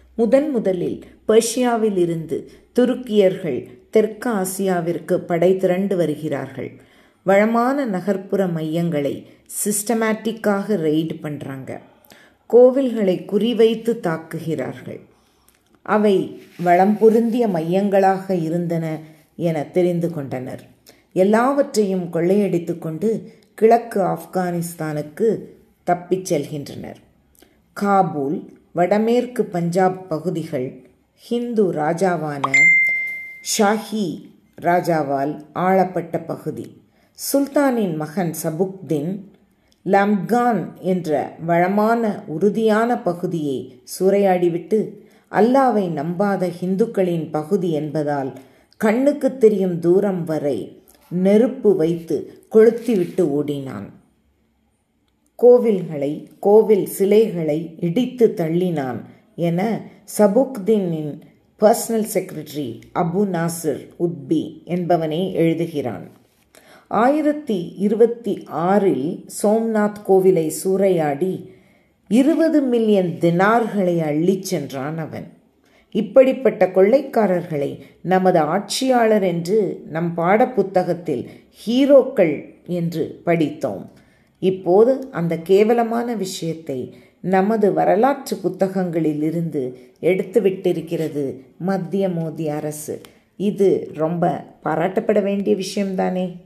முதன் முதலில் பெர்ஷியாவில் இருந்து துருக்கியர்கள் தெற்கு ஆசியாவிற்கு படை திரண்டு வருகிறார்கள் வளமான நகர்ப்புற மையங்களை சிஸ்டமேட்டிக்காக ரெய்டு பண்ணுறாங்க கோவில்களை குறிவைத்து தாக்குகிறார்கள் அவை வளம் பொருந்திய மையங்களாக இருந்தன என தெரிந்து கொண்டனர் எல்லாவற்றையும் கொள்ளையடித்து கொண்டு கிழக்கு ஆப்கானிஸ்தானுக்கு தப்பிச் செல்கின்றனர் காபூல் வடமேற்கு பஞ்சாப் பகுதிகள் ஹிந்து ராஜாவான ஷாஹி ராஜாவால் ஆளப்பட்ட பகுதி சுல்தானின் மகன் சபுக்தின் லம்கான் என்ற வளமான உறுதியான பகுதியை சூறையாடிவிட்டு அல்லாவை நம்பாத இந்துக்களின் பகுதி என்பதால் கண்ணுக்கு தெரியும் தூரம் வரை நெருப்பு வைத்து கொளுத்திவிட்டு ஓடினான் கோவில்களை கோவில் சிலைகளை இடித்து தள்ளினான் என சபுக்தீனின் personal secretary Abu Nasir Utbi என்பவனே எழுதுகிறான் ஆயிரத்தி இருபத்தி ஆறில் சோம்நாத் கோவிலை சூறையாடி இருபது மில்லியன் தினார்களை அள்ளிச் சென்றான் அவன் இப்படிப்பட்ட கொள்ளைக்காரர்களை நமது ஆட்சியாளர் என்று நம் பாடப்புத்தகத்தில் ஹீரோக்கள் என்று படித்தோம் இப்போது அந்த கேவலமான விஷயத்தை நமது வரலாற்று புத்தகங்களில் இருந்து எடுத்துவிட்டிருக்கிறது மத்திய மோடி அரசு இது ரொம்ப பாராட்டப்பட வேண்டிய விஷயம்தானே